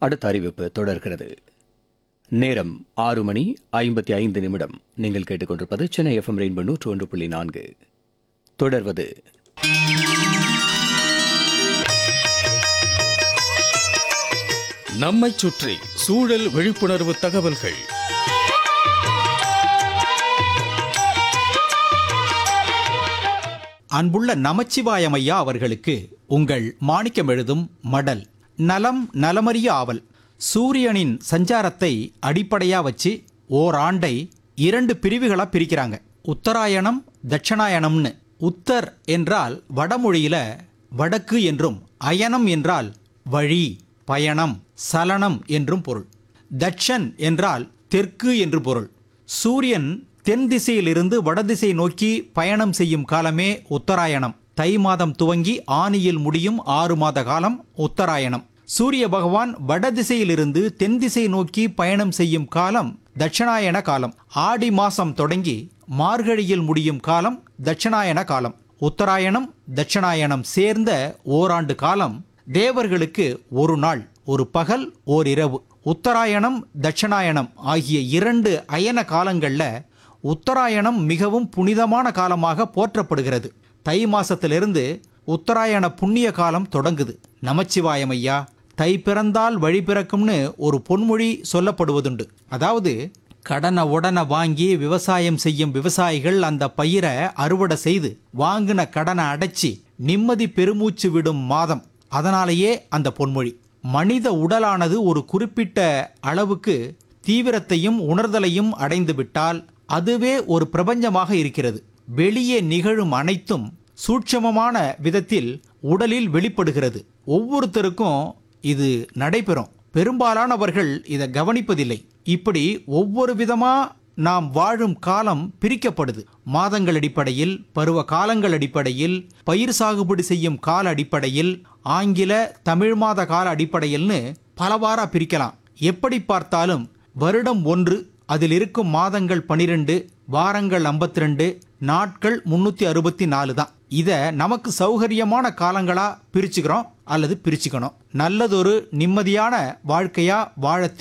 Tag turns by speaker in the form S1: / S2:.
S1: அடுத்த அறிவிப்பு தொடர்கிறது நேரம் ஆறு மணி ஐம்பத்தி ஐந்து நிமிடம் நீங்கள் கேட்டுக்கொண்டிருப்பது சென்னை எஃப்எம் ரெயின்போ நூற்று ஒன்று புள்ளி நான்கு தொடர்வது
S2: நம்மைச் சுற்றி சூழல் விழிப்புணர்வு தகவல்கள்
S3: அன்புள்ள நமச்சிவாயம் ஐயா அவர்களுக்கு உங்கள் மாணிக்கம் எழுதும் மடல் நலம் நலமறிய ஆவல் சூரியனின் சஞ்சாரத்தை அடிப்படையா வச்சு ஓராண்டை இரண்டு பிரிவுகளா பிரிக்கிறாங்க உத்தராயணம் தட்சணாயணம்னு உத்தர் என்றால் வடமொழியில வடக்கு என்றும் அயனம் என்றால் வழி பயணம் சலனம் என்றும் பொருள் தட்சன் என்றால் தெற்கு என்று பொருள் சூரியன் தென் திசையிலிருந்து வடதிசை நோக்கி பயணம் செய்யும் காலமே உத்தராயணம் தை மாதம் துவங்கி ஆனியில் முடியும் ஆறு மாத காலம் உத்தராயணம் சூரிய பகவான் வடதிசையிலிருந்து தென் திசை நோக்கி பயணம் செய்யும் காலம் தட்சிணாயன காலம் ஆடி மாசம் தொடங்கி மார்கழியில் முடியும் காலம் தட்சிணாயன காலம் உத்தராயணம் தட்சிணாயனம் சேர்ந்த ஓராண்டு காலம் தேவர்களுக்கு ஒரு நாள் ஒரு பகல் ஓர் இரவு உத்தராயணம் தட்சிணாயனம் ஆகிய இரண்டு அயன காலங்கள்ல உத்தராயணம் மிகவும் புனிதமான காலமாக போற்றப்படுகிறது தை மாசத்திலிருந்து உத்தராயண புண்ணிய காலம் தொடங்குது நமச்சிவாயம் ஐயா தை பிறந்தால் வழி பிறக்கும்னு ஒரு பொன்மொழி சொல்லப்படுவதுண்டு அதாவது கடனை உடனே வாங்கி விவசாயம் செய்யும் விவசாயிகள் அந்த பயிரை அறுவடை செய்து வாங்கின கடனை அடைச்சி நிம்மதி பெருமூச்சு விடும் மாதம் அதனாலேயே அந்த பொன்மொழி மனித உடலானது ஒரு குறிப்பிட்ட அளவுக்கு தீவிரத்தையும் உணர்தலையும் அடைந்து விட்டால் அதுவே ஒரு பிரபஞ்சமாக இருக்கிறது வெளியே நிகழும் அனைத்தும் சூட்சமமான விதத்தில் உடலில் வெளிப்படுகிறது ஒவ்வொருத்தருக்கும் இது நடைபெறும் பெரும்பாலானவர்கள் இதை கவனிப்பதில்லை இப்படி ஒவ்வொரு விதமா நாம் வாழும் காலம் பிரிக்கப்படுது மாதங்கள் அடிப்படையில் பருவ காலங்கள் அடிப்படையில் பயிர் சாகுபடி செய்யும் கால அடிப்படையில் ஆங்கில தமிழ் மாத கால அடிப்படையில்னு பலவாரா பிரிக்கலாம் எப்படி பார்த்தாலும் வருடம் ஒன்று அதில் இருக்கும் மாதங்கள் பனிரெண்டு வாரங்கள் 52 நாட்கள் முன்னூத்தி அறுபத்தி நாலு தான் இதை நமக்கு சௌகரியமான காலங்களா பிரிச்சுக்கிறோம் அல்லது பிரிச்சுக்கணும் நல்லதொரு நிம்மதியான வாழ்க்கையா வாழ